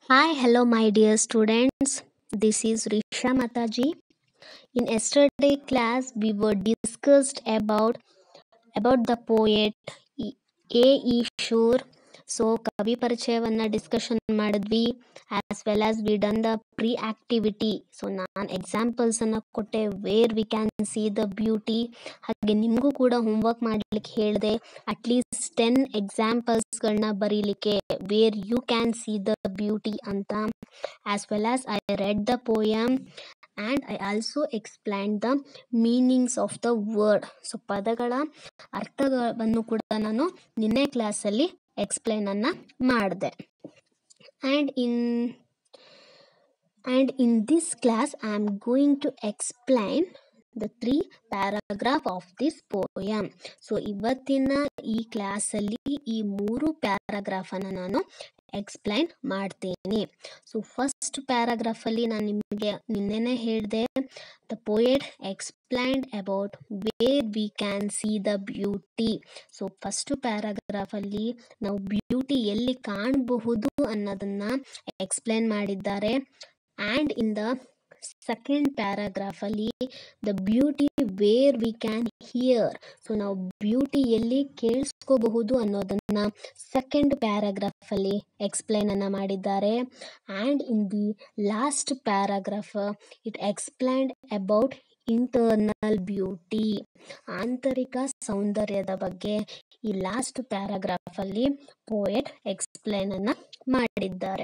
Hi, hello, my dear students. This is Risha Mataji. In yesterday class, we were discussed about about the poet E- A. E. Shore. So ಕವಿ ಪರಿಚಯವನ್ನ discussion ಮಾಡಿದ್ವಿ as well as we done the pre activity so ನಾನು examples ಅನ್ನ ಕೊಟ್ಟೆ where we can see the beauty ಹಾಗೆ ನಿಮಗೂ ಕೂಡ homework ಮಾಡ್ಲಿಕ್ಕೆ ಹೇಳಿದೆ ಅಟ್ಲೀಸ್ಟ್ ಟೆನ್ ಎಕ್ಸಾಂಪಲ್ಸ್ಗಳನ್ನ ಬರೀಲಿಕ್ಕೆ where you can see the beauty ಅಂತ as well as I read the poem and I also explain the meanings of the word so ಪದಗಳ ಅರ್ಥವನ್ನು ಕೂಡ ನಾನು ನಿನ್ನೆ ಕ್ಲಾಸಲ್ಲಿ ಎಕ್ಸ್ಪ್ಲೈನ್ ಅನ್ನ ಮಾಡಿದೆ and in and in this class I am going to explain the three paragraph of this poem so ಇವತ್ತಿನ ಈ ಕ್ಲಾಸಲ್ಲಿ ಈ ಮೂರು ಪ್ಯಾರಾಗ್ರಾಫನ್ನು ನಾನು ಎಕ್ಸ್ಪ್ಲೈನ್ ಮಾಡ್ತೀನಿ ಸೊ ಫಸ್ಟ್ ಪ್ಯಾರಾಗ್ರಾಫಲ್ಲಿ ನಾನು ನಿಮಗೆ ನಿನ್ನೆನೇ ಹೇಳಿದೆ the poet explained about where we can see the beauty so first ಪ್ಯಾರಾಗ್ರಾಫಲ್ಲಿ ನಾವು ಬ್ಯೂಟಿ ಎಲ್ಲಿ ಕಾಣಬಹುದು ಅನ್ನೋದನ್ನ ಎಕ್ಸ್ಪ್ಲೈನ್ ಮಾಡಿದ್ದಾರೆ ಆ್ಯಂಡ್ ಇನ್ ದ ಸೆಕೆಂಡ್ ಪ್ಯಾರಾಗ್ರಾಫಲ್ಲಿ the beauty where we can hear so ನಾವು ಬ್ಯೂಟಿ ಎಲ್ಲಿ ಕೇಳಿಸ್ಕೋಬಹುದು ಅನ್ನೋದನ್ನ ಸೆಕೆಂಡ್ ಪ್ಯಾರಾಗ್ರಾಫಲ್ಲಿ ಎಕ್ಸ್ಪ್ಲೈನ್ ಅನ್ನ ಮಾಡಿದ್ದಾರೆ and in the last paragraph it explained about internal beauty ಆಂತರಿಕ ಸೌಂದರ್ಯದ ಬಗ್ಗೆ ಈ ಲಾಸ್ಟ್ ಪ್ಯಾರಾಗ್ರಾಫಲ್ಲಿ ಪೋಯೆಟ್ ಎಕ್ಸ್ಪ್ಲೈನ್ ಅನ್ನ ಮಾಡಿದ್ದಾರೆ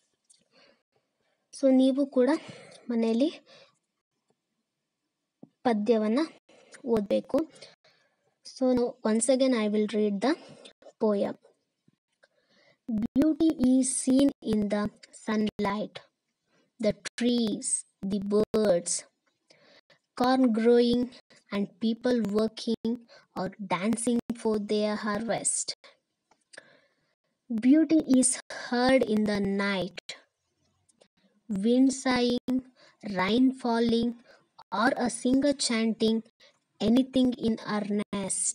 ಸೊ ನೀವು ಕೂಡ ಮನೆಯಲ್ಲಿ ಪದ್ಯವನ್ನು ಓದಬೇಕು so once again I will read the poem beauty is seen in the sunlight the trees the birds corn growing and people working or dancing for their harvest. Beauty is heard in the night, wind sighing, rain falling, or a singer chanting anything in earnest.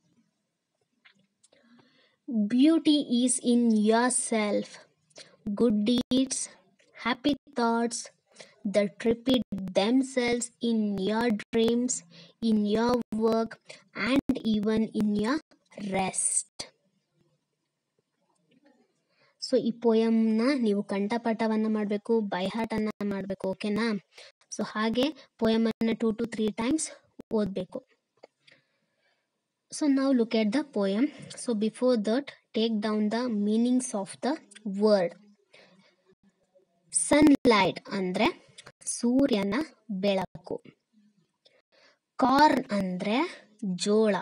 Beauty is in yourself, good deeds, happy thoughts that repeat themselves in your dreams, in your work, and even in your rest. So ಈ ಪೋಯಮ್ನ ನೀವು ಕಂಠಪಾಠವನ್ನು ಮಾಡಬೇಕು ಬೈಹಾಟನ್ನು ಮಾಡಬೇಕು ಓಕೆನಾ so ಹಾಗೆ ಪೋಯಮನ್ನು two to three times ಓದಬೇಕು so ನಾವು look at the poem so before that take down the meanings of the word sunlight ಅಂದರೆ ಸೂರ್ಯನ ಬೆಳಕು ಕಾರ್ನ್ ಅಂದರೆ ಜೋಳ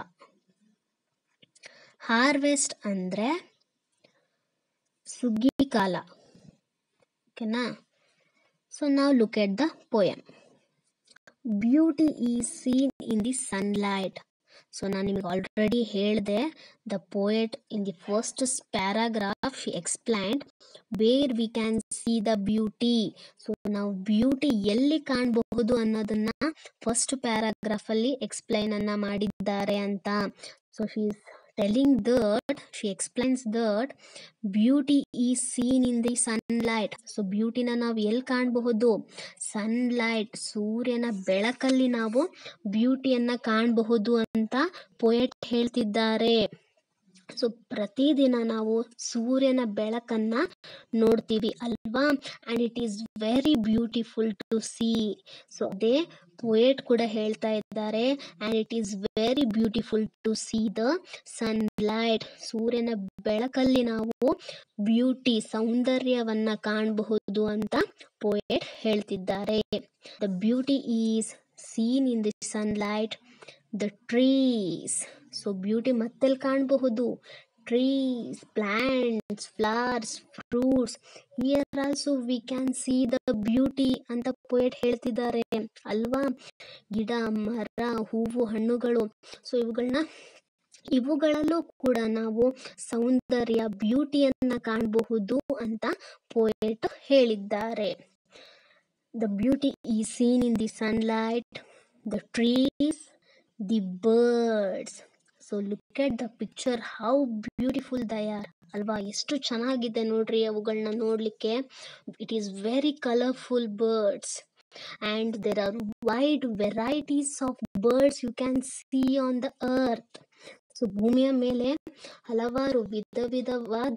ಹಾರ್ವೆಸ್ಟ್ ಅಂದರೆ ಸುಗ್ಗಿ ಕಾಲ ಓಕೆನಾ ಸೊ ನಾವು look at the poem beauty is seen in the sunlight so ನಾನು ನಿಮಗೆ ಆಲ್ರೆಡಿ ಹೇಳಿದೆ the poet in the first paragraph she explained where we can see the beauty so ನಾವು ಬ್ಯೂಟಿ ಎಲ್ಲಿ ಕಾಣಬಹುದು ಅನ್ನೋದನ್ನ ಫಸ್ಟ್ ಪ್ಯಾರಾಗ್ರಾಫಲ್ಲಿ ಎಕ್ಸ್ಪ್ಲೈನ್ ಅನ್ನ ಮಾಡಿದ್ದಾರೆ ಅಂತ so she is telling that she explains that beauty is seen in the sunlight so ಬ್ಯೂಟಿನ ನಾವು ಎಲ್ಲಿ ಕಾಣಬಹುದು ಸನ್ಲೈಟ್ ಸೂರ್ಯನ ಬೆಳಕಲ್ಲಿ ನಾವು ಬ್ಯೂಟಿಯನ್ನ ಕಾಣಬಹುದು ಅಂತ ಪೋಯೆಟ್ ಹೇಳ್ತಿದ್ದಾರೆ ಸೊ ಪ್ರತಿದಿನ ನಾವು ಸೂರ್ಯನ ಬೆಳಕನ್ನ ನೋಡ್ತೀವಿ ಅಲ್ವಾ and it is very beautiful to see so ಅದೇ ಪೋಯೆಟ್ ಕೂಡ ಹೇಳ್ತಾ ಇದ್ದಾರೆ and it is very beautiful to see the sunlight ಸೂರ್ಯನ ಬೆಳಕಲ್ಲಿ ನಾವು ಬ್ಯೂಟಿ ಸೌಂದರ್ಯವನ್ನ ಕಾಣಬಹುದು ಅಂತ ಪೋಯೆಟ್ ಹೇಳ್ತಿದ್ದಾರೆ the beauty is seen in the sunlight the trees so beauty ಮತ್ತೆಲ್ಲಿ ಕಾಣಬಹುದು trees plants flowers fruits here also we can see the beauty ಅಂತ ಪೋಯೆಟ್ ಹೇಳ್ತಿದ್ದಾರೆ ಅಲ್ವಾ ಗಿಡ ಮರ ಹೂವು ಹಣ್ಣುಗಳು ಸೊ ಇವುಗಳನ್ನ ಇವುಗಳಲ್ಲೂ ಕೂಡ ನಾವು ಸೌಂದರ್ಯ ಬ್ಯೂಟಿಯನ್ನ ಕಾಣಬಹುದು ಅಂತ ಪೋಯೆಟ್ ಹೇಳಿದ್ದಾರೆ the beauty is seen in the sunlight the trees the birds so look at the picture how beautiful they are ಅಲ್ವಾ ಎಷ್ಟು ಚೆನ್ನಾಗಿದೆ ನೋಡ್ರಿ ಅವುಗಳನ್ನ ನೋಡಲಿಕ್ಕೆ it is very colourful birds and there are wide varieties of birds you can see on the earth so ಭೂಮಿಯ ಮೇಲೆ ಹಲವಾರು ವಿಧ ವಿಧವಾದ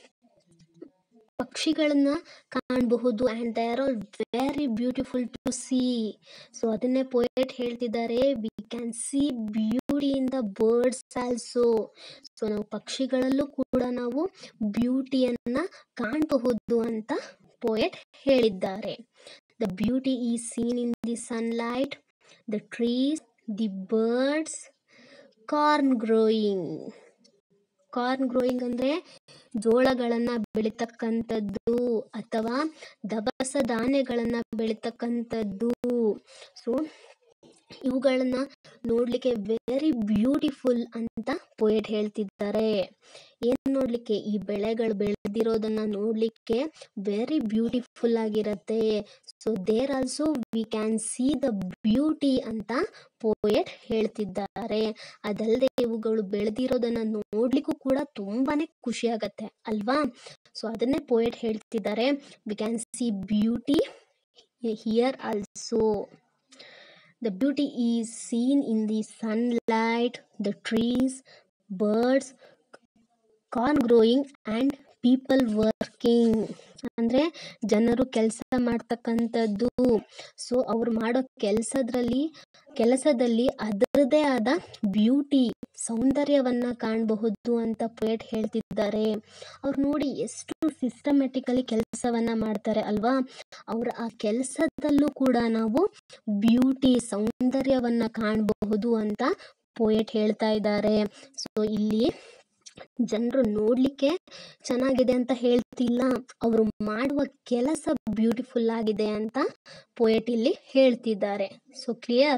ಪಕ್ಷಿಗಳನ್ನ ಕಾಣಬಹುದು and they are all very beautiful to see so ಅದನ್ನೇ ಪೊಯೆಟ್ ಹೇಳ್ತಿದ್ದಾರೆ we can see beauty in the birds also so ನಾವು ಪಕ್ಷಿಗಳಲ್ಲೂ ಕೂಡ ನಾವು ಬ್ಯೂಟಿಯನ್ನ ಕಾಣಬಹುದು ಅಂತ ಪೊಯೆಟ್ ಹೇಳಿದ್ದಾರೆ the beauty is seen in the sunlight the trees the birds corn growing corn growing ಅಂದರೆ ಜೋಳಗಳನ್ನು ಬೆಳೀತಕ್ಕಂಥದ್ದು ಅಥವಾ ದವಸ ಧಾನ್ಯಗಳನ್ನು ಬೆಳೀತಕ್ಕಂಥದ್ದು ಸೊ ಇವುಗಳನ್ನ ನೋಡಲಿಕ್ಕೆ ವೆರಿ ಬ್ಯೂಟಿಫುಲ್ ಅಂತ ಪೊಯೆಟ್ ಹೇಳ್ತಿದ್ದಾರೆ ಏನು ನೋಡಲಿಕ್ಕೆ ಈ ಬೆಳೆಗಳು ಬೆಳೆದಿರೋದನ್ನ ನೋಡಲಿಕ್ಕೆ ವೆರಿ ಬ್ಯೂಟಿಫುಲ್ ಆಗಿರುತ್ತೆ so there also we can see the beauty ಅಂತ ಪೋಯೆಟ್ ಹೇಳ್ತಿದ್ದಾರೆ ಅದಲ್ಲದೆ ಇವುಗಳು ಬೆಳೆದಿರೋದನ್ನ ನೋಡ್ಲಿಕ್ಕೂ ಕೂಡ ತುಂಬಾನೇ ಖುಷಿ ಆಗತ್ತೆ ಅಲ್ವಾ ಸೊ ಅದನ್ನೇ ಪೋಯೆಟ್ ಹೇಳ್ತಿದ್ದಾರೆ we can see beauty here also The beauty is seen in the sunlight, the trees, birds, corn growing and people working ಅಂದರೆ ಜನರು ಕೆಲಸ ಮಾಡ್ತಕ್ಕಂಥದ್ದು ಸೊ ಅವ್ರು ಮಾಡೋ ಕೆಲಸದ್ರಲ್ಲಿ ಕೆಲಸದಲ್ಲಿ ಅದರದೇ ಆದ ಬ್ಯೂಟಿ ಸೌಂದರ್ಯವನ್ನು ಕಾಣಬಹುದು ಅಂತ ಪೊಯೆಟ್ ಹೇಳ್ತಿದ್ದಾರೆ ಅವ್ರು ನೋಡಿ ಎಷ್ಟು ಸಿಸ್ಟಮೆಟಿಕಲಿ ಕೆಲಸವನ್ನು ಮಾಡ್ತಾರೆ ಅಲ್ವಾ ಅವರ ಆ ಕೆಲಸದಲ್ಲೂ ಕೂಡ ನಾವು ಬ್ಯೂಟಿ ಸೌಂದರ್ಯವನ್ನು ಕಾಣಬಹುದು ಅಂತ ಪೊಯೆಟ್ ಹೇಳ್ತಾ ಇದ್ದಾರೆ ಸೊ ಇಲ್ಲಿ ಜನರು ನೋಡಲಿಕ್ಕೆ ಚೆನ್ನಾಗಿದೆ ಅಂತ ಹೇಳ್ತಿಲ್ಲ ಅವರು ಮಾಡುವ ಕೆಲಸ ಬ್ಯೂಟಿಫುಲ್ ಆಗಿದೆ ಅಂತ ಪೊಯೆಟ್ ಇಲ್ಲಿ ಹೇಳ್ತಿದ್ದಾರೆ so clear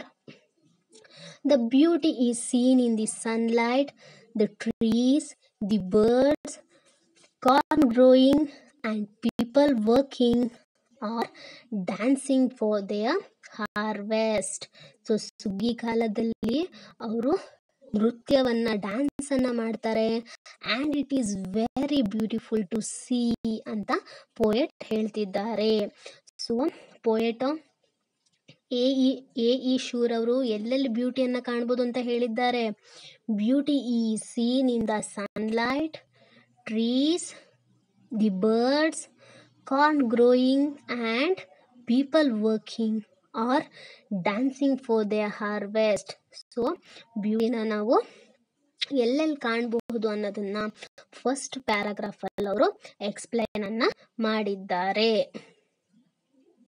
the beauty is seen in the sunlight the trees the birds corn growing and people working are dancing for their harvest so ಸುಗ್ಗಿ ಕಾಲದಲ್ಲಿ ಅವರು ನೃತ್ಯವನ್ನು ಡ್ಯಾನ್ಸನ್ನು ಮಾಡ್ತಾರೆ and it is very beautiful to see ಅಂತ poet ಹೇಳ್ತಿದ್ದಾರೆ so poet A E A E Shore ಅವರು ಎಲ್ಲೆಲ್ಲಿ ಬ್ಯೂಟಿಯನ್ನು ಕಾಣ್ಬೋದು ಅಂತ ಹೇಳಿದ್ದಾರೆ beauty is seen in the sunlight trees the birds corn growing and people working are dancing for their harvest so ಬ್ಯೂಟಿನ ನಾವು ಎಲ್ಲೆಲ್ಲಿ ಕಾಣಬಹುದು ಅನ್ನೋದನ್ನ ಫಸ್ಟ್ ಪ್ಯಾರಾಗ್ರಾಫಲ್ಲಿ ಅವರು ಎಕ್ಸ್ಪ್ಲೈನ್ ಅನ್ನ ಮಾಡಿದ್ದಾರೆ